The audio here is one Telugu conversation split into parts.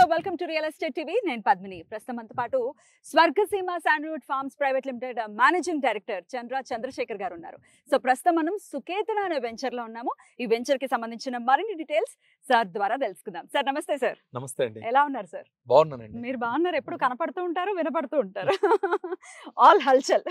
Hello welcome to real estate TV నేను పద్మిని ప్రస్తుతం మనతో పాటు Swargaseema sandalwood farms private limited managing director Chandra Chandrashekar garu ఉన్నారు సో ప్రస్తుతం మనం సుకేతన అనే వెంచర్ లో ఉన్నాము ఈ వెంచర్ కి సంబంధించిన మరిన్ని డీటెయిల్స్ సార్ ద్వారా తెలుసుకుందాం సార్ నమస్తే సార్ నమస్తే అండి ఎలా ఉన్నారు సార్ బాగున్నానండి మీరు బాగున్నారు ఎప్పుడు కనపడుతూ ఉంటారు వినపడుతూ ఉంటారు ఆల్ హల్చల్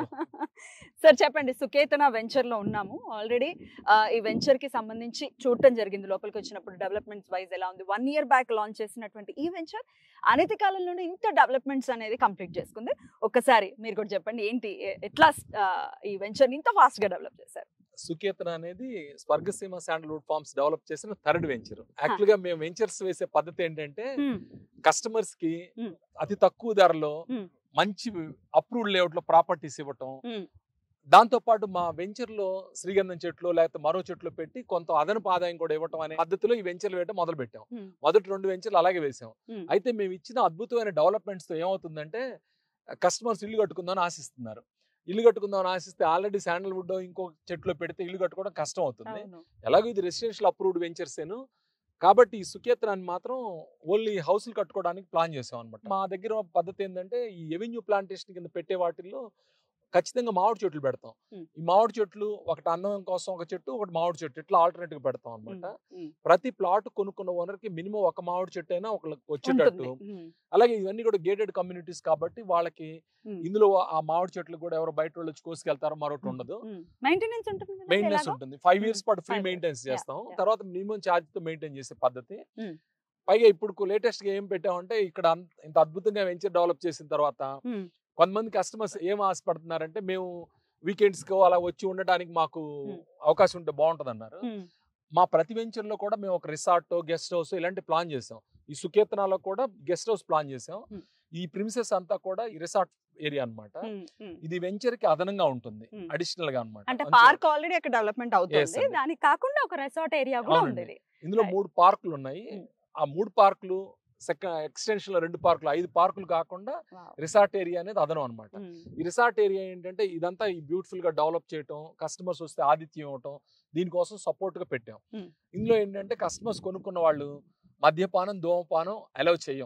సార్ చెప్పండి సుకేతన వెంచర్ లో ఉన్నాము ఆల్రెడీ ఈ వెంచర్ కి సంబంధించి చూడటం జరిగింది లోపలికి వచ్చినప్పుడు డెవలప్మెంట్స్ వైజ్ ఎలా ఉంది వన్ ఇయర్ బ్యాక్ లాంచ్ చేసినటువంటి ఈ వెంచర్ అనతి కాలంలోనే ఇంత డెవలప్మెంట్స్ అనేది కంప్లీట్ చేసుకుంది ఒక్కసారి మీరు కూడా చెప్పండి ఏంటి ఎ- ఎట్లా ఆ, ఈ వెంచర్ ఇంత ఫాస్ట్ గా డెవలప్ చేశారు సుకేతన అనేది స్వర్గసీమ శాండల్వుడ్ ఫార్మ్స్ డెవలప్ చేసిన థర్డ్ వెంచర్ యాక్చువల్ గా మేము వెంచర్స్ వేసే పద్ధతి ఏంటంటే కస్టమర్స్ కి Hmm. అతి తక్కువ ధరలో Hmm. మంచి అప్రూవ్డ్ లేఅవుట్ లో ప్రాపర్టీస్ ఇవ్వటం Hmm. దాంతో పాటు మా వెంచర్ లో శ్రీగంధం చెట్లు లేకపోతే మరో చెట్లు పెట్టి కొంత అదనపు ఆదాయం కూడా ఇవ్వటం అనే పద్ధతిలో ఈ వెంచర్లు వేయటం మొదలు పెట్టాం Hmm. మొదటి రెండు వెంచర్లు అలాగే వేసాం Hmm. అయితే మేము ఇచ్చిన అద్భుతమైన డెవలప్మెంట్స్ తో ఏమవుతుందంటే కస్టమర్స్ ఇల్లు కట్టుకుందామని ఆశిస్తున్నారు ఇల్లు కట్టుకుందామని ఆశిస్తే ఆల్రెడీ శాండల్వుడ్ ఇంకో చెట్లు పెడితే ఇల్లు కట్టుకోవడం కష్టం అవుతుంది అవును ఎలాగో ఇది రెసిడెన్షియల్ అప్రూవ్డ్ వెంచర్సేను కాబట్టి ఈ సుకేతనాన్ని మాత్రం ఓన్లీ హౌస్లు కట్టుకోవడానికి ప్లాన్ చేసాం అనమాట మా దగ్గర పద్ధతి ఏంటంటే ఈ ఎవెన్యూ ప్లాంటేషన్ కింద పెట్టే వాటిల్లో ఖచ్చితంగా మామిడి చెట్లు పెడతాం Hmm. ఈ మామిడి చెట్లు ఒకటి అన్నం కోసం ఒక చెట్టు ఒకటి మామిడి చెట్టు ఇట్లా ఆల్టర్నేట్ గా పెడతాం అనమాట ఉమ్, ఉమ్. ప్రతి ప్లాట్ కొనుక్కున్న ఓనర్ కి మినిమం ఒక మామిడి చెట్టు అయినా ఒకళ్ళకి వచ్చేటట్టు ఉంటుంది. ఉమ్, అలాగే ఇవన్నీ కూడా గేటెడ్ కమ్యూనిటీస్ కాబట్టి వాళ్ళకి ఉమ్. ఇందులో ఆ మామిడి చెట్లు కూడా ఎవరు బయట వాళ్ళు వచ్చి కోసుకెళ్తారో మరొకటి ఉండదు మెయింటెనెన్స్ ఉంటుంది కదండి మెయింటెనెన్స్ ఎలాగో? ఉంటుంది ఫైవ్ Mm. ఇయర్స్ పాటు ఫ్రీ Five మెయింటెనెన్స్ years. చేస్తాం Yeah, yeah. తర్వాత మినిమం ఛార్జ్ తో మెయింటైన్ చేసే పద్ధతి Mm. పైగా ఇప్పుడు లేటెస్ట్ గా ఏం పెట్టామంటే ఇక్కడ అంత- ఇంత అద్భుతంగా వెంచర్ డెవలప్ చేసిన తర్వాత ఉమ్, కొంతమంది కస్టమర్స్ ఏం ఆశపడుతున్నారంటే మేము వీకెండ్స్ కు అలా వచ్చి ఉండడానికి మాకు Mm. అవకాశం ఉంటే బాగుంటది అన్నారు ఉమ్, మా ప్రతి వెంచర్ లో కూడా మేము ఒక రిసార్ట్ గెస్ట్ హౌస్ ఇలాంటి ప్లాన్ చేసాం ఈ సుకేతనాలో కూడా గెస్ట్ హౌస్ ప్లాన్ చేసాం Mm. ఈ ప్రిమిసెస్ అంతా కూడా ఈ రిసార్ట్ ఏరియా అన్నమాట ఉమ్, ఉమ్. ఇది వెంచర్ కి అదనంగా ఉంటుంది Mm. అడిషనల్ గా అన్నమాట అంటే మంచిగా. పార్క్ ఆల్రెడీ అక్కడ డెవలప్మెంట్ Yes, అవుతుంది అండి. దానికి కాకుండా ఒక రెసార్ట్ ఏరియా కూడా అవునండి. ఉంది ఇందులో Right. మూడు పార్కులు ఉన్నాయి Mm. ఆ మూడు పార్కులు సెకండ్ ఎక్స్టెన్షన్ లో రెండు పార్కులు ఐదు పార్కులు కాకుండా రిసార్ట్ ఏరియా అనేది అదనం అనమాట ఈ రిసార్ట్ ఏరియా ఏంటంటే ఇదంతా ఈ బ్యూటిఫుల్ గా డెవలప్ చేయటం కస్టమర్స్ వస్తే ఆతిథ్యం ఇవ్వటం దీనికోసం సపోర్ట్ గా పెట్టాం Mm. ఇందులో ఏంటంటే కస్టమర్స్ కొనుక్కున్న వాళ్ళు మద్యపానం ధూమపానం అలౌ చేయం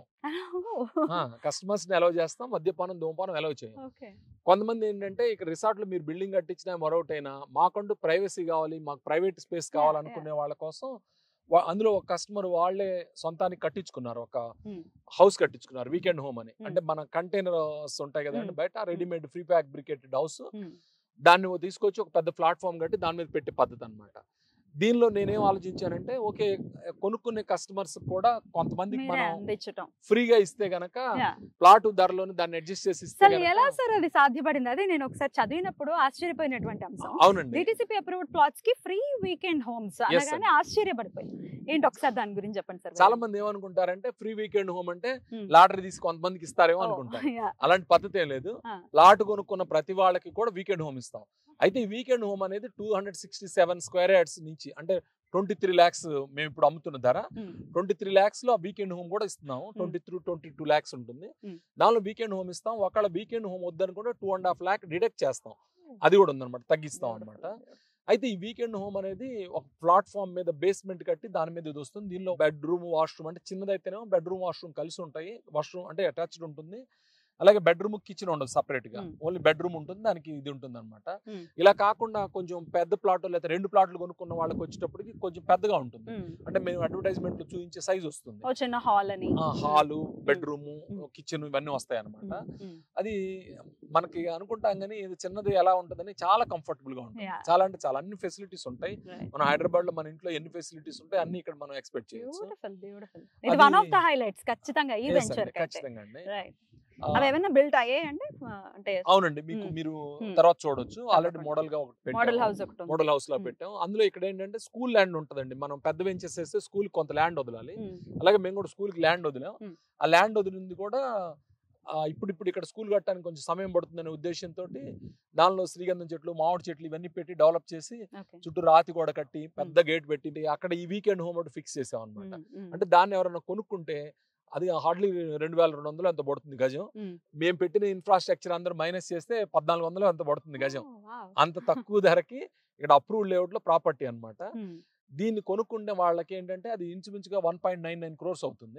కస్టమర్స్ ని అలౌ చేస్తాం మద్యపానం ధూమపానం అలౌ చేయం ఓకే కొంతమంది ఏంటంటే ఇక్కడ రిసార్ట్ లో మీరు బిల్డింగ్ కట్టించినా మరొకటైనా మాకంటూ ప్రైవసీ కావాలి మాకు ప్రైవేట్ స్పేస్ కావాలనుకునే వాళ్ళ కోసం వా- అందులో ఒక కస్టమర్ వాళ్ళే సొంతానికి కట్టించుకున్నారు ఒక హౌస్ కట్టించుకున్నారు వీకెండ్ హోమ్ అని Hmm. అంటే మన కంటైనర్స్ ఉంటాయి కదండి Hmm. బయట readymade prefabricated house దాన్ని ఓ తీసుకొచ్చి ఒక పెద్ద ప్లాట్ఫామ్ కట్టి దాని మీద పెట్టే పద్ధతి అన్నమాట దీనిలో నేనేం ఆలోచించానంటే ఓకే కొనుక్కునే కస్టమర్స్ కూడా కొంతమందికి మీరే మనం అందించటం ఫ్రీగా ఇస్తే గనక Yeah. ప్లాట్ ధరలోని దాన్ని అడ్జస్ట్ చేసి ఇస్తే అసలు గనక- ఎలా సార్ అది సాధ్యపడింది అదే నేను ఒకసారి చదివినప్పుడు ఆశ్చర్యపోయినటువంటి అంశం అవునండి డిటిసిపి అప్రూవ్డ్ ప్లాట్స్ కి ఫ్రీ వీకెండ్ హోమ్స్ Yes, అనగానే ఆశ్చర్యపడిపోయి ఏంటి ఒకసారి దాని గురించి చెప్పండి సార్ చాలా మంది ఏమనుకుంటారంటే ఫ్రీ వీకెండ్ హోమ్ అంటే Hmm. లాటరీ తీసి కొంతమందికి ఇస్తారేమో అనుకుంటారు అలాంటి పద్ధతి ఏం లేదు Ah. ప్లాట్ కొనుక్కున్న ప్రతి వాళ్ళకి కూడా వీకెండ్ హోమ్ ఇస్తాం అయితే ఈ వీకెండ్ హోమ్ అనేది two hundred sixty seven square yards నుంచి అంటే ట్వంటీ త్రీ ల్యాక్స్ మేము ఇప్పుడు అమ్ముతున్న ధర ట్వంటీ త్రీ ల్యాక్స్ లో వీకెండ్ హోమ్ కూడా ఇస్తున్నాం twenty three twenty two lakhs ఉంటుంది Hmm. దానిలో వీకెండ్ హోమ్ ఇస్తాం ఒకవేళ వీకెండ్ హోమ్ వద్దనుకుంటే two and half lakh deduct చేస్తాం అది కూడా ఉందన్నమాట తగ్గిస్తాం అనమాట అయితే ఈ వీకెండ్ హోమ్ అనేది ఒక ప్లాట్ఫామ్ మీద బేస్మెంట్ కట్టి దాని మీద ఇది వస్తుంది దీనిలో బెడ్రూమ్ వాష్రూమ్ అంటే చిన్నదైతేనేమో బెడ్రూమ్ వాష్రూమ్ కలిసి ఉంటాయి వాష్రూమ్ అంటే అటాచ్డ్ ఉంటుంది అలాగే బెడ్రూమ్ కిచెన్ ఉండదు సపరేట్ గా Hmm. ఓన్లీ బెడ్రూమ్ ఉంటుంది దానికి ఇది ఉంటుంది అనమాట Hmm. ఇలా కాకుండా కొంచెం పెద్ద ప్లాట్ లేదా రెండు ప్లాట్లు కొనుక్కున్న వాళ్ళకి వచ్చేటప్పటికి కొంచెం పెద్దగా ఉంటుంది అంటే మేము అడ్వర్టైజ్మెంట్ లో చూపించే సైజ్ వస్తుంది ఓ చిన్న హాల్ అని హాలు బెడ్రూమ్ Mm. కిచెన్ ఇవన్నీ వస్తాయి అనమాట ఉమ్, ఉమ్. అది మనకి అనుకుంటాం కానీ ఇది చిన్నది ఎలా ఉంటుందని చాలా కంఫర్టబుల్ గా ఉంటుంది Yeah. చాలా అంటే చాలా అన్ని ఫెసిలిటీస్ ఉంటాయి Right. మన హైదరాబాద్ లో మన ఇంట్లో ఎన్ని ఫెసిలిటీస్ ఉంటాయి అన్ని ఇక్కడ మనం ఎక్స్పెక్ట్ చేయొచ్చు Beautiful, beautiful. ఇది అది- వన్ ఆఫ్ ద హైలైట్స్ ఖచ్చితంగా ఈ Yes వెంచర్ అండి, ఖచ్చితంగా అండి రైట్ ఆ, అవి ఏమైనా బిల్ట్ అయ్యాయండి ఆ, అంటే అవునండి మీకు Mm. మీరు Mm. తర్వాత చూడొచ్చు ఆల్రెడీ తప్పకుండా. మోడల్ గా ఒకటి మోడల్ పెట్టాము. హౌస్ ఒకటి ఉంది. మోడల్ హౌస్ లో Mm. పెట్టాం అందులో ఇక్కడ ఏంటంటే స్కూల్ ల్యాండ్ ఉంటదండి మనం పెద్ద వెంచర్స్ వేస్తే స్కూల్ కొంత ల్యాండ్ వదలాలి ఉమ్, అలాగే మేము కూడా స్కూల్ కి ల్యాండ్ వదిలాం Mm. ఆ ల్యాండ్ వదిలింది కూడా ఆ, ఇప్పుడు ఇప్పుడు ఇక్కడ స్కూల్ కట్టడానికి కొంచెం సమయం పడుతుందనే ఉద్దేశంతో దానిలో శ్రీగంధం చెట్లు మామిడి చెట్లు ఇవన్నీ పెట్టి డెవలప్ చేసి okay. చుట్టూ రాతి గోడ కట్టి పెద్ద గేట్ పెట్టి అక్కడ ఈ వీకెండ్ హోమ్ ఒకటి ఫిక్స్ చేసాం అనమాట ఉమ్, ఉమ్, అంటే దాన్ని ఎవరైనా కొనుక్కుంటే అది హార్డ్లీ రెండు వేల రెండు వందలు ఎంత పడుతుంది గజం ఉమ్. మేము పెట్టిన ఇన్ఫ్రాస్ట్రక్చర్ అందరూ మైనస్ చేస్తే పద్నాలుగు వందలు ఎంత పడుతుంది గజం Oh, wow. అంత తక్కువ ధరకి ఇక్కడ అప్రూవ్డ్ లేఅవుట్ లో ప్రాపర్టీ అన్నమాట ఉమ్, దీన్ని కొనుక్కునే వాళ్ళకి ఏంటంటే అది ఇంచుమించుగా one point nine nine crores అవుతుంది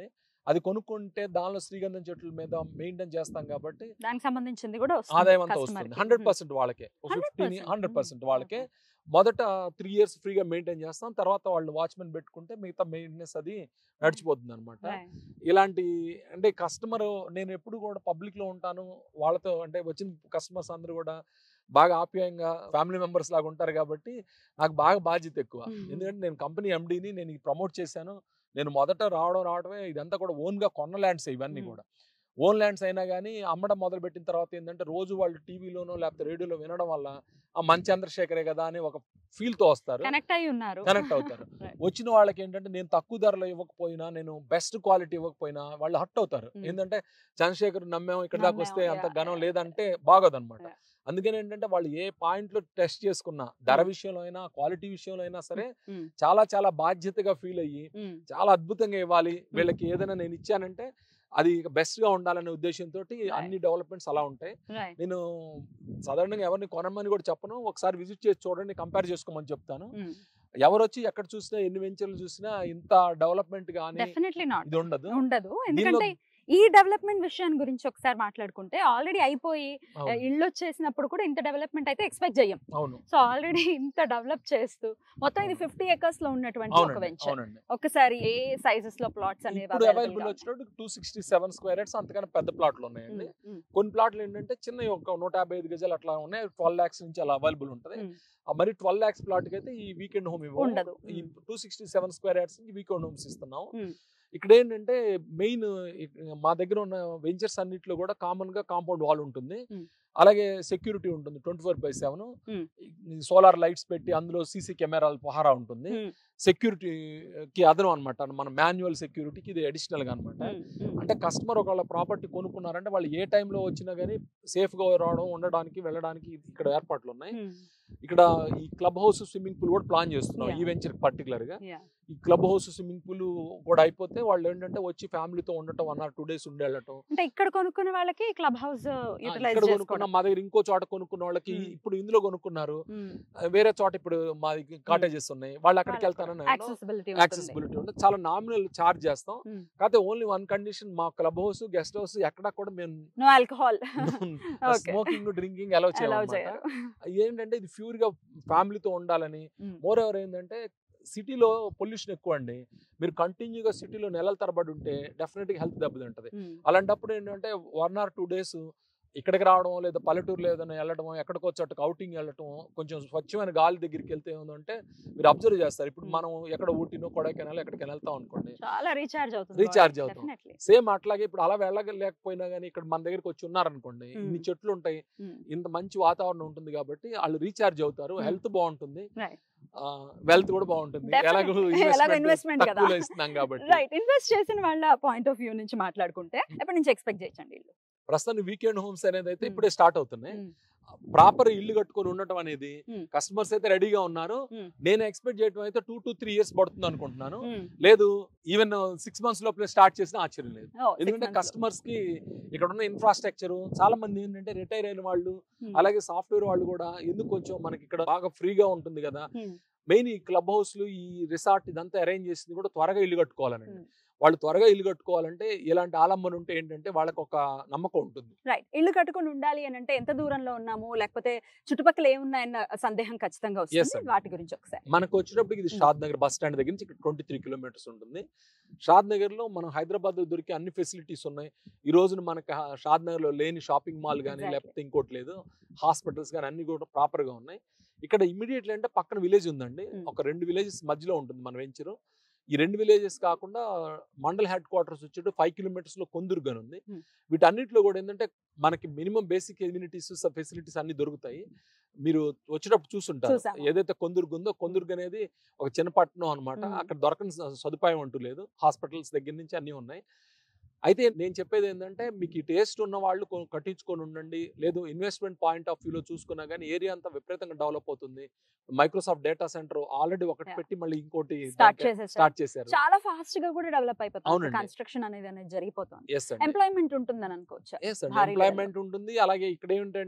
అది కొనుక్కుంటే దానిలో శ్రీగంధం చెట్ల మీద మెయింటైన్ చేస్తాం కాబట్టి దానికి సంబంధించింది కూడా వస్తుంది ఆదాయం అంతా customer వస్తుంది కి. హండ్రెడ్ మ్మ్. పర్సెంట్ వాళ్ళకే 100% ఫిఫ్టీన్ హండ్రెడ్ పర్సెంట్ మ్మ్. వాళ్ళకే Okay. మొదట త్రీ ఇయర్స్ ఫ్రీగా మెయింటైన్ చేస్తాం తర్వాత వాళ్ళు వాచ్మెన్ పెట్టుకుంటే మిగతా మెయింటెనెన్స్ అది నడిచిపోతుంది అనమాట Right. ఇలాంటి అంటే కస్టమర్ నేను ఎప్పుడు కూడా పబ్లిక్ లో ఉంటాను వాళ్ళతో అంటే వచ్చిన కస్టమర్స్ అందరూ కూడా బాగా ఆప్యాయంగా ఫ్యామిలీ మెంబర్స్ లాగా ఉంటారు కాబట్టి నాకు బాగా బాధ్యత ఎక్కువ మ్మ్. ఎందుకంటే నేను కంపెనీ ఎండీని నేను ప్రమోట్ చేశాను నేను మొదట రావడం రావడమే ఇదంతా కూడా ఓన్ గా కొన్న ల్యాండ్స్ ఇవన్నీ మ్మ్. కూడా ఓన్ ల్యాండ్స్ అయినా కానీ అమ్మడం మొదలు పెట్టిన తర్వాత ఏంటంటే రోజు వాళ్ళు టీవీలోనో లేకపోతే రేడియోలో వినడం వల్ల ఆ మంచి చంద్రశేఖరే కదా అని ఒక ఫీల్ తో వస్తారు కనెక్ట్ అయి ఉన్నారు కనెక్ట్ అవుతారు Right. వచ్చిన వాళ్ళకి ఏంటంటే నేను తక్కువ ధరలో ఇవ్వకపోయినా నేను బెస్ట్ క్వాలిటీ ఇవ్వకపోయినా వాళ్ళు హట్ అవుతారు Mm. ఏంటంటే చంద్రశేఖర్ నమ్మాము ఇక్కడ దాకా వస్తే నమ్మాము, అంత yeah, ఘనం yeah, లేదంటే బాగోదన్నమాట Yeah. అందుకని ఏంటంటే వాళ్ళు ఏ పాయింట్ లో టెస్ట్ చేసుకున్నా ధర Mm. విషయంలో అయినా క్వాలిటీ విషయంలో అయినా సరే మ్మ్. చాలా చాలా బాధ్యతగా ఫీల్ అయ్యి మ్మ్. చాలా అద్భుతంగా ఇవ్వాలి వీళ్ళకి ఏదైనా నేను ఇచ్చానంటే అది బెస్ట్ గా ఉండాలనే ఉద్దేశంతో అన్ని డెవలప్మెంట్స్ అలా ఉంటాయి Right. నేను సాధారణంగా ఎవరిని కొనమని కూడా చెప్పను ఒకసారి విజిట్ చేసి చూడండి కంపేర్ చేసుకోమని చెప్తాను మ్మ్. ఎవరు వచ్చి ఎక్కడ చూసినా ఎన్ని వెంచర్లు చూసినా ఇంత డెవలప్మెంట్ కానీ డెఫినెట్లీ నాట్ ఇది ఉండదు ఉండదు దీనిలో ఎందుకంటే ఈ డెవలప్మెంట్ విషయాన్ని గురించి ఒకసారి మాట్లాడుకుంటే ఆల్రెడీ అయిపోయి అవును, ఇల్లు వచ్చేసినప్పుడు కూడా ఇంత డెవలప్మెంట్ అయితే ఎక్స్పెక్ట్ చేయం అవును సో ఆల్రెడీ ఇంత డెవలప్ చేస్తూ మొత్తం ఇది ఫిఫ్టీ ఎకర్స్ లో ఉన్నటువంటి ఒక అవునండి వెంచర్ అవునండి ఒకసారి ఏ సైజెస్ లో ప్లాట్స్ అనేవి ఇప్పుడు available అవైలబుల్ గా వచ్చినట్టు two sixty seven square yards అంతకన్నా పెద్ద ప్లాట్లు ఉన్నాయండి ఉన్నాయి? మ్మ్. కొన్ని ప్లాట్లు ఏంటంటే చిన్న ఒక నూట యాభై ఐదు గజాలు అట్లా ఉన్నాయి ట్వెల్వ్ ల్యాక్స్ నుంచి అలా అవైలబుల్ ఉంటుంది మ్మ్. ఆ మరి ట్వెల్వ్ ల్యాక్స్ ప్లాట్ కి అయితే ఈ వీకెండ్ హోమ్ ఇవ్వము ఉండదు. ఈ మ్మ్. Two sixty seven square yards నుంచి వీకెండ్ హోమ్స్ ఇస్తున్నాం మ్మ్. ఇక్కడ ఏంటంటే మెయిన్ మా దగ్గర ఉన్న వెంచర్స్ అన్నిట్లో కూడా కామన్ గా కాంపౌండ్ వాల్ ఉంటుంది మ్మ్. అలాగే సెక్యూరిటీ ఉంటుంది ట్వంటీ ఫోర్ బై సెవెన్ మ్మ్. సోలార్ లైట్స్ పెట్టి అందులో సీసీ కెమెరాలు పహారా ఉంటుంది మ్మ్. సెక్యూరిటీకి అదనం అనమాట మన మాన్యువల్ సెక్యూరిటీకి ఇది అడిషనల్ గా అనమాట మ్మ్. మ్మ్. అంటే కస్టమర్ ఒకవేళ ప్రాపర్టీ కొనుక్కున్నారంటే వాళ్ళు ఏ టైంలో వచ్చినా కానీ సేఫ్ గా రావడం ఉండడానికి వెళ్ళడానికి ఇక్కడ ఏర్పాట్లు ఉన్నాయి మ్మ్. ఇక్కడ ఈ క్లబ్ హౌస్ స్విమ్మింగ్ పూల్ కూడా ప్లాన్ చేస్తున్నాం Yeah. ఈ వెంచర్ పర్టికులర్ గా Yeah. ఈ క్లబ్ హౌస్ స్విమ్మింగ్ పూల్ కూడా అయిపోతే వాళ్ళు ఏంటంటే వచ్చి ఫ్యామిలీతో ఉండటం వన్ ఆర్ టూ డేస్ ఉండి వెళ్ళటం అంటే ఇక్కడ కొనుక్కున్న వాళ్ళకి క్లబ్ హౌస్ ఆ, యూటిలైజ్ ఇక్కడ కొనుక్కున్న చేసుకోవడం మా దగ్గర ఇంకో చోట కొనుక్కున్న వాళ్ళకి Hmm. ఇప్పుడు ఇందులో కొనుక్కున్నారు మ్మ్. ఆ, వేరే చోట ఇప్పుడు మా కాటేజెస్ ఉన్నాయి వాళ్ళు అక్కడికి వాళ్ళకి వెళ్తానని యాక్సెసిబిలిటీ యాక్సెసిబిలిటీ ఉంటుంది చాలా నామినల్ చార్జ్ చేస్తాం Hmm. కాకపోతే ఓన్లీ వన్ కండిషన్ మా క్లబ్ హౌస్ గెస్ట్ హౌస్ ఎక్కడా కూడా మేము no alcohol Okay. Smoking drinking allow allow చేయాలి చేయరు ఏంటంటే ఇది ప్యూర్ గా ఫ్యామిలీతో ఉండాలని మ్మ్. మోర్ ఎవర్ ఏంటంటే సిటీలో పొల్యూషన్ ఎక్కువ అండి మీరు కంటిన్యూగా సిటీలో నెలల తరబడి ఉంటే డెఫినెట్ గా హెల్త్ దెబ్బతింటది మ్మ్. అలాంటప్పుడు ఏంటంటే వన్ ఆర్ టూ డేస్ ఇక్కడికి రావడం లేదా పల్లెటూరులో ఏదైనా వెళ్ళడం ఎక్కడికో చోటకి అవుటింగ్ వెళ్ళటం కొంచెం స్వచ్ఛమైన గాలి దగ్గరికి వెళ్తే ఏమందంటే మీరు అబ్జర్వ్ చేస్తారు ఇప్పుడు Hmm. మనం ఎక్కడ ఊటీనో కొడైకెనాల్ ఎక్కడికైనా వెళ్తాం అనుకోండి చాలా రీఛార్జ్ అవుతుంది Recharge అవుతాం. డెఫినెట్లీ సేమ్ అట్లాగే ఇప్పుడు అలా వెళ్ళలేకపోయినా కానీ ఇక్కడ మన దగ్గరికి వచ్చి ఉన్నారనుకోండి Hmm. ఇన్ని చెట్లు ఉంటాయి ఇంత మంచి వాతావరణం ఉంటుంది కాబట్టి వాళ్ళు రీఛార్జ్ అవుతారు Hmm. హెల్త్ బాగుంటుంది Right. వెల్త్ కూడా బాగుంటుంది Definitely. ఎలాగో ఎలాగో ఇన్వెస్ట్మెంట్ investment కదా. తక్కువలో ఇస్తున్నాం కాబట్టి రైట్ ఇన్వెస్ట్ చేసిన వాళ్ళ పాయింట్ ఆఫ్ వ్యూ నుంచి మాట్లాడుకుంటే ఎప్పటి నుంచి ఎక్స్పెక్ట్ చేయొచ్చండి ఇల్లు ప్రస్తుతం వీకెండ్ హోమ్స్ అనేది అయితే Hmm. ఇప్పుడే స్టార్ట్ అవుతున్నాయి మ్మ్. ప్రాపర్ ఇల్లు కట్టుకొని ఉండటం అనేది Hmm. కస్టమర్స్ అయితే రెడీగా ఉన్నారు Hmm. నేను ఎక్స్పెక్ట్ చేయడం అయితే టూ టు త్రీ ఇయర్స్ పడుతుంది అనుకుంటున్నాను మ్మ్. లేదు ఈవెన్ సిక్స్ మంత్స్ లోపలే స్టార్ట్ చేసిన ఆశ్చర్యం లేదు Oh, six ఎందుకంటే months లో. కస్టమర్స్ కి ఇక్కడ ఉన్న ఇన్ఫ్రాస్ట్రక్చర్ చాలా మంది ఏంటంటే రిటైర్ అయిన వాళ్ళు మ్మ్. అలాగే సాఫ్ట్వేర్ వాళ్ళు కూడా ఎందుకు కొంచెం మనకి ఇక్కడ బాగా ఫ్రీగా ఉంటుంది కదా మ్మ్. మెయిన్ ఈ క్లబ్ హౌస్లు ఈ రిసార్ట్ ఇదంతా అరేంజ్ చేసింది కూడా త్వరగా ఇల్లు కట్టుకోవాలని Hmm. వాళ్ళు త్వరగా ఇల్లు కట్టుకోవాలంటే ఇలాంటి ఆలంబన ఉంటే ఏంటంటే వాళ్ళకి ఒక నమ్మకం ఉంటుంది రైట్ ఇల్లు కట్టుకుని ఉండాలి అని అంటే ఎంత దూరంలో ఉన్నాము లేకపోతే చుట్టుపక్కల ఏమున్నాయన్న సందేహం ఖచ్చితంగా Yes, వస్తుంది అండి. వాటి గురించి ఒకసారి మనకు వచ్చినప్పటికి ఇది Hmm. Shadnagar bus stand దగ్గర నుంచి ఇక్కడ ట్వంటీ త్రీ కిలోమీటర్స్ ఉంటుంది షాద్ నగర్ లో మనం హైదరాబాద్ లో దొరికే అన్ని ఫెసిలిటీస్ ఉన్నాయి ఈ రోజున మనకి హా- షాద్ నగర్ లో లేని షాపింగ్ మాల్ కానీ Exactly. లేకపోతే ఇంకోటి లేదు హాస్పిటల్స్ కానీ అన్ని కూడా ప్రాపర్ గా ఉన్నాయి ఇక్కడ ఇమీడియట్లీ అంటే పక్కన విలేజ్ ఉందండి Hmm. ఒక రెండు విలేజెస్ మధ్యలో ఉంటుంది మన వెంచరు ఈ రెండు విలేజెస్ కాకుండా మండల్ హెడ్ క్వార్టర్స్ వచ్చేటు ఫైవ్ కిలోమీటర్స్ లో కొందుర్గ్ అని ఉంది Hmm. వీటన్నిటిలో కూడా ఏంటంటే మనకి మినిమం బేసిక్ ఎమ్యూనిటీస్ ఫెసిలిటీస్ అన్ని దొరుకుతాయి మీరు వచ్చేటప్పుడు చూసుంటారు చూసాము. ఏదైతే కొందుర్గ్ ఉందో కొందుర్గ్ అనేది ఒక చిన్న పట్టణం అనమాట Hmm. అక్కడ దొరకని స- సదుపాయం అంటూ లేదు హాస్పిటల్స్ దగ్గర నుంచి అన్నీ ఉన్నాయి అయితే నేను చెప్పేది ఏంటంటే మీకు ఈ టేస్ట్ ఉన్న వాళ్ళు కొ- కట్టించుకొని ఉండండి లేదు ఇన్వెస్ట్మెంట్ పాయింట్ ఆఫ్ వ్యూలో చూసుకున్నా కానీ ఏరియా అంతా విపరీతంగా డెవలప్ అవుతుంది మైక్రోసాఫ్ట్ డేటా సెంటర్ ఆల్రెడీ ఒకటి Yeah. పెట్టి మళ్ళీ ఇంకోటి స్టార్ట్ చేసేసారు స్టార్ట్ చేశారు చాలా ఫాస్ట్ గా కూడా డెవలప్ అయిపోతుంది అవునండి. కన్స్ట్రక్షన్ అనేది అనేది జరిగిపోతుంది ఎస్ అండి ఎంప్లాయ్మెంట్ ఉంటుందని అనుకోవచ్చు ఎస్ అండి భారీ ఎంప్లాయ్మెంట్ ఉంటుంది అలాగే ఇక్కడ ఏంటంటే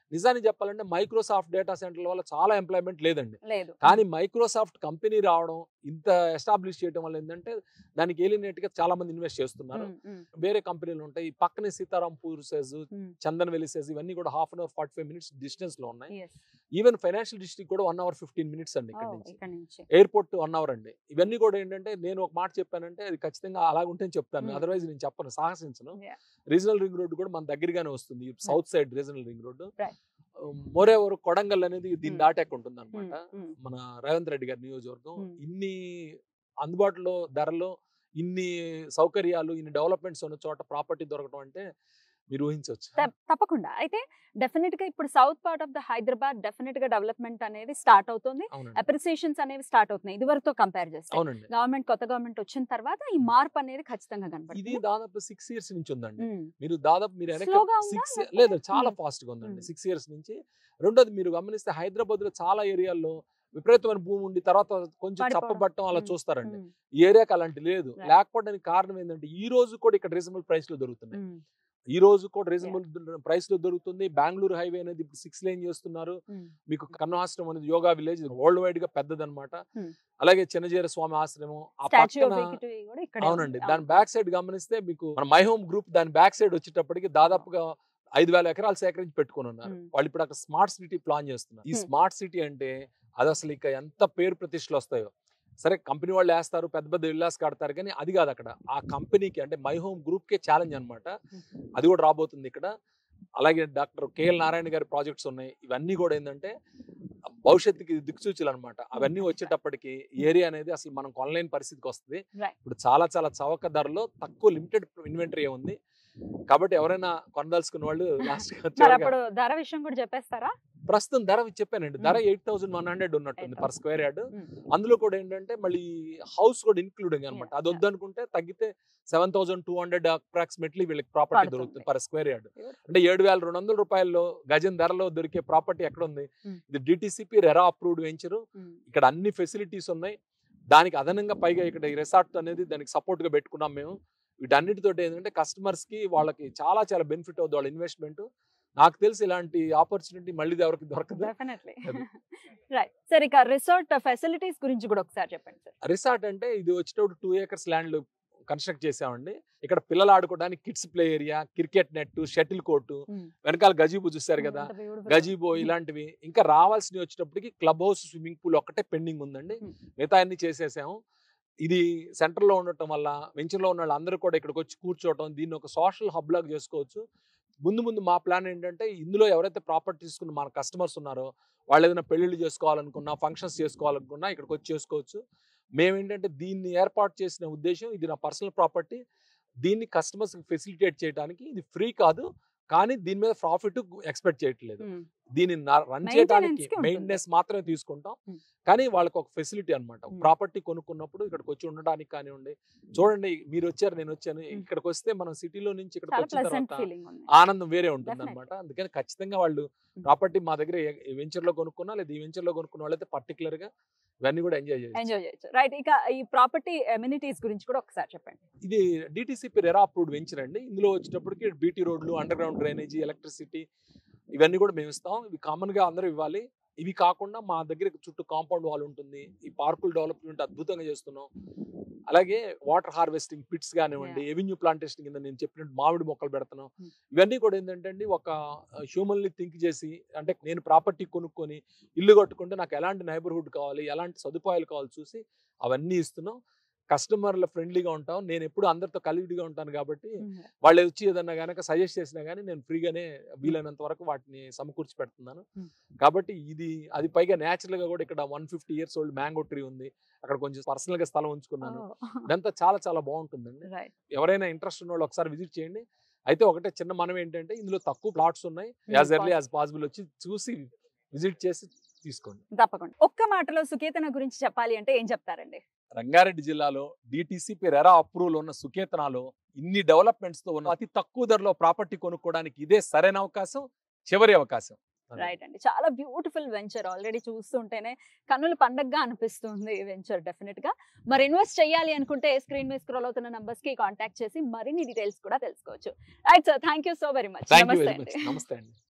నిజానికి చెప్పాలంటే మైక్రోసాఫ్ట్ డేటా సెంటర్ల వల్ల చాలా ఎంప్లాయ్మెంట్ లేదండి లేదు కానీ మైక్రోసాఫ్ట్ కంపెనీ రావడం ఇంత ఎస్టాబ్లిష్ చేయడం వల్ల ఏంటంటే దానికి ఏలినేట్ గా చాలా మంది ఇన్వెస్ట్ చేస్తున్నారు ఉమ్, ఉమ్, వేరే కంపెనీలు ఉంటాయి ఈ పక్కనే సీతారాం పూర్సెస్ ఉమ్. చందన్ వెలిసెస్ ఇవన్నీ కూడా half an hour forty five minutes distance లో ఉన్నాయి Yes. ఈవెన్ ఫైనాన్షియల్ డిస్ట్రిక్ట్ కూడా వన్ అవర్ ఫిఫ్టీన్ మినిట్స్ అండి ఇక్కడ Oh, నుంచి ఇక్కడ నుంచి ఎయిర్పోర్ట్ వన్ అవర్ అండి ఇవన్నీ కూడా ఏంటంటే నేను ఒక మాట చెప్పానంటే అది ఖచ్చితంగా అలాగ ఉంటే చెప్తాను Hmm. అదర్వైజ్ నేను చెప్పను సాహసించను Yeah. రీజనల్ రింగ్ రోడ్ కూడా మన దగ్గరగానే వస్తుంది south side regional ring road Right. Moreover Kodangal అనేది దీన్ని Hmm. దాటాక ఉంటుంది ఉమ్, అనమాట ఉమ్. మన రేవంత్ రెడ్డి గారి నియోజకవర్గం Hmm. ఇన్ని అందుబాటులో ధరలో ఇన్ని సౌకర్యాలు ఇన్ని డెవలప్మెంట్స్ ఉన్న చోట ప్రాపర్టీ దొరకడం అంటే మీరు ఊహించవచ్చు త- తప్పకుండా అయితే డెఫినెట్ గా ఇప్పుడు south part of the Hyderabad definite గా డెవలప్మెంట్ అనేది స్టార్ట్ అవుతుంది అవునండి అప్రిసియేషన్స్ అనేవి స్టార్ట్ అవుతున్నాయి ఇది వరతో కంపేర్ చేస్తే అవునండి గవర్నమెంట్ కొత్త గవర్నమెంట్ వచ్చిన తర్వాత ఈ మార్పు అనేది ఖచ్చితంగా ఇది కనబడుతుంది దాదాపు సిక్స్ ఇయర్స్ నుంచి ఉందండి ఉమ్, మీరు దాదాపు మీరు వెనక Slow గా ఉందా? సిక్స్ లేకపోతే? లేదు చాలా Hmm. ఫాస్ట్ గా ఉందండి Hmm. సిక్స్ ఇయర్స్ నుంచి రెండోది మీరు గమనిస్తే హైదరాబాద్ లో చాలా ఏరియాల్లో విపరీతమైన భూమి ఉండి తర్వాత కొంచెం పడిపోవడం. చప్పబట్టం అలా Hmm. చూస్తారండి ఉమ్, ఈ ఏరియాకి అలాంటి లేదు Right. లేకపోవడానికి కారణం ఏంటంటే ఈ రోజు కూడా ఇక్కడ రీజనబుల్ ప్రైస్ లో దొరుకుతున్నాయి ఉమ్, ఈ రోజు కూడా రీజనబుల్ ప్రైస్ లో దొరుకుతుంది బెంగళూరు హైవే అనేది ఇప్పుడు సిక్స్ లేన్ చేస్తున్నారు ఉమ్, మీకు కన్వాశ్రమం అనేది యోగా విలేజ్ వరల్డ్ వైడ్ గా పెద్దదన్నమాట Hmm. అలాగే చిన్నజీర స్వామి ఆశ్రమం ఆ స్టాచ్యూ ఆఫ్ పక్కన ఈక్విటీ కూడా ఇక్కడే అవునండి ఉంది. దాని అవును. బ్యాక్ సైడ్ గమనిస్తే మీకు మన మై హోమ్ గ్రూప్ దాని బ్యాక్ సైడ్ వచ్చేటప్పటికి దాదాపుగా ఐదు వేల ఎకరాలు సేకరించి పెట్టుకుని ఉన్నారు Hmm. వాళ్ళు ఇప్పుడు అక్కడ స్మార్ట్ సిటీ ప్లాన్ చేస్తున్నారు ఈ Hmm. స్మార్ట్ సిటీ అంటే అది అసలు ఇక ఎంత పేరు ప్రతిష్టలు వస్తాయో సరే కంపెనీ వాళ్ళు వేస్తారు పెద్ద పెద్ద విల్లాస్ కడతారు కానీ అది కాదు అక్కడ ఆ కంపెనీకి అంటే మై హోమ్ గ్రూప్ కే ఛాలెంజ్ అన్నమాట అది కూడా రాబోతుంది ఇక్కడ అలాగే డాక్టర్ కేఎల్ నారాయణ గారి ప్రాజెక్ట్స్ ఉన్నాయి ఇవన్నీ కూడా ఏంటంటే భవిష్యత్తుకి దిక్సూచులు అనమాట అవన్నీ వచ్చేటప్పటికి ఏరియా అనేది అసలు మనం కొనలేని పరిస్థితికి వస్తుంది Right. ఇప్పుడు చాలా చాలా చవక ధరలో తక్కువ లిమిటెడ్ ఇన్వెంటరీ ఉంది కాబట్టి ఎవరైనా కొనదలుచుకున్న వాళ్ళు లాస్ట్ మరి అప్పుడు ధర విషయం కూడా చెప్పేస్తారా ప్రస్తుతం ధర చెప్పానండి ధర ఎయిట్ థౌసండ్ వన్ హండ్రెడ్ ఉన్నట్టుంది పర్ స్క్వేర్ యార్డ్ అందులో కూడా ఏంటంటే మళ్ళీ హౌస్ కూడా ఇన్క్లూడింగ్ అనమాట Yeah, అది వద్దనుకుంటే తగ్గితే seven thousand two hundred approximately వీళ్ళకి ప్రాపర్టీ పడుతుంది. దొరుకుతుంది పర్ స్క్వేర్ యార్డ్ Beautiful. అంటే ఏడు వేల రెండు వందల రూపాయల్లో గజం ధరలో దొరికే ప్రాపర్టీ ఎక్కడ ఉంది Hmm. ఇది DTCP RERA approved venture um, ఇక్కడ అన్ని ఫెసిలిటీస్ ఉన్నాయి దానికి అదనంగా పైగా ఇక్కడ ఈ రిసార్ట్ అనేది దానికి సపోర్ట్ గా పెట్టుకున్నాం మేము వీటన్నిటితో ఏంటంటే కస్టమర్స్ కి వాళ్ళకి చాలా చాలా బెనిఫిట్ అవుతుంది వాళ్ళ ఇన్వెస్ట్మెంట్ నాకు తెలిసి ఇలాంటి ఆపర్చునిటీ మళ్ళీ ఎవరికి దొరకదు definitely. అది. రైట్ సార్ ఇక రిసార్ట్ ఫెసిలిటీస్ గురించి కూడా ఒకసారి చెప్పండి సార్ రిసార్ట్ అంటే ఇది వచ్చేటప్పుడు టూ ఏకర్స్ ల్యాండ్ కన్స్ట్రక్ట్ చేసామండి ఇక్కడ పిల్లలు ఆడుకోవడానికి kids play area cricket net shuttle court వెనకాల గజీబో చూశారు కదా ఎంత beautiful. గజీబో ఇలాంటివి ఇంకా రావాల్సినవి వచ్చేటప్పటికి క్లబ్ హౌస్ స్విమ్మింగ్ పూల్ ఒక్కటే పెండింగ్ ఉందండి Hmm. మిగతా అన్ని చేసేసాము ఇది సెంటర్ లో ఉండటం వల్ల వెంచర్ లో ఉన్న వాళ్ళందరూ కూడా ఇక్కడికి వచ్చి కూర్చోవటం దీన్ని ఒక సోషల్ హబ్ లాగా చేసుకోవచ్చు ముందు ముందు మా ప్లాన్ ఏంటంటే ఇందులో ఎవరైతే ప్రాపర్టీ తీసుకున్న మన కస్టమర్స్ ఉన్నారో వాళ్ళు ఏదైనా పెళ్లిళ్ళు చేసుకోవాలనుకున్నా ఫంక్షన్స్ చేసుకోవాలనుకున్నా ఇక్కడికి వచ్చి చేసుకోవచ్చు మేమేంటంటే దీన్ని ఏర్పాటు చేసిన ఉద్దేశం ఇది నా పర్సనల్ ప్రాపర్టీ దీన్ని కస్టమర్స్ ఫెసిలిటేట్ చేయడానికి ఇది ఫ్రీ కాదు కానీ దీని మీద ప్రాఫిట్ ఎక్స్పెక్ట్ చేయట్లేదు ఉమ్, దీన్ని రన్ Maintenance చేయడానికి కి ఉంటుంది. మెయింటెనెన్స్ మాత్రమే తీసుకుంటాం Hmm. కానీ వాళ్ళకి ఒక ఫెసిలిటీ అనమాట Hmm. ప్రాపర్టీ కొనుక్కున్నప్పుడు ఇక్కడికి వచ్చి ఉండడానికి కానివ్వండి చూడండి మీరు వచ్చారు నేను వచ్చాను Hmm. ఇక్కడికి వస్తే మనం సిటీలో నుంచి ఇక్కడికి చాలా వచ్చిన ప్లెసెంట్ తర్వాత ఫీలింగ్ ఉంది ఆనందం వేరే ఉంటుంది Definitely. అనమాట అందుకని ఖచ్చితంగా వాళ్ళు Hmm. ప్రాపర్టీ మా దగ్గర వెంచర్ లో కొనుక్కున్నా లేదా ఈ వెంచర్ లో కొనుక్కున్న వాళ్ళైతే పర్టికులర్ గా ఇవన్నీ కూడా ఎంజాయ్ చేయొచ్చు ఎంజాయ్ చేయొచ్చు రైట్ ఇక ఈ ప్రాపర్టీ ఎమ్యూనిటీస్ గురించి కూడా ఒకసారి చెప్పండి ఇది డిటిసిపి రెరా అప్రూవ్డ్ వెంచర్ అండి ఇందులో వచ్చేటప్పటికి బీటీ రోడ్లు అండర్ గ్రౌండ్ డ్రైనేజీ ఎలక్ట్రిసిటీ ఇవన్నీ కూడా మేము ఇస్తాం ఇవి కామన్ గా అందరూ ఇవ్వాలి ఇవి కాకుండా మా దగ్గర చుట్టూ కాంపౌండ్ వాల్ ఉంటుంది ఈ పార్కులు డెవలప్మెంట్ అద్భుతంగా చేస్తున్నాం అలాగే వాటర్ హార్వెస్టింగ్ పిట్స్ కానివ్వండి ఎవెన్యూ ప్లాంటేషన్ కింద నేను చెప్పినట్టు మామిడి మొక్కలు పెడుతున్నాం Hmm. ఇవన్నీ కూడా ఏంటంటే అండి ఒక హ్యూమన్లీ థింక్ చేసి అంటే నేను ప్రాపర్టీ కొనుక్కొని ఇల్లు కట్టుకుంటే నాకు ఎలాంటి నైబర్హుడ్ కావాలి ఎలాంటి సదుపాయాలు కావాలి చూసి అవన్నీ ఇస్తున్నాం కస్టమర్ల ఫ్రెండ్లీగా ఉంటాం నేను ఎప్పుడు అందరితో కలివిడిగా ఉంటాను కాబట్టి వాళ్ళు వచ్చి ఏదన్నా కనుక సజెస్ట్ చేసినా కానీ నేను ఫ్రీగానే వీలైనంత వరకు వాటిని సమకూర్చి పెడుతున్నాను Hmm. కాబట్టి ఇది అది పైగా న్యాచురల్ గా కూడా ఇక్కడ one fifty years old mango tree ఉంది అక్కడ కొంచెం పర్సనల్ గా స్థలం ఉంచుకున్నాను ఇదంతా చాలా చాలా బాగుంటుందండి రైట్ ఎవరైనా ఇంట్రెస్ట్ ఉన్న వాళ్ళు ఒకసారి విజిట్ చేయండి అయితే ఒకటే చిన్న మనం ఏంటంటే ఇందులో తక్కువ ప్లాట్స్ ఉన్నాయి యాజ్ ఎర్లీ యాజ్ పాసిబుల్ వచ్చి చూసి విజిట్ చేసి తీసుకోండి తప్పకుండా ఒక్క మాటలో సుకేతన గురించి చెప్పాలి అంటే ఏం చెప్తారండి రంగారెడ్డి జిల్లాలో డిటిసిపి రెరా అప్రూవల్ ఉన్న సుకేతనాలో ఇన్ని డెవలప్మెంట్స్ తో ఉన్న అతి తక్కువ ధరలో ప్రాపర్టీ కొనుక్కోవడానికి ఇదే సరైన అవకాశం చివరి అవకాశం రైట్ అండి చాలా బ్యూటిఫుల్ వెంచర్ ఆల్రెడీ చూస్తుంటేనే కన్నుల పండగగా అనిపిస్తుంది ఈ వెంచర్ డెఫినెట్ గా మరి ఇన్వెస్ట్ చేయాలి అనుకుంటే స్క్రీన్ మీద స్క్రోల్ అవుతున్న నంబర్స్ కి కాంటాక్ట్ చేసి మరిన్ని డీటెయిల్స్ కూడా తెలుసుకోవచ్చు right sir thank you so very much thank you నమస్తే వెరీ అండి మచ్ నమస్తే అండి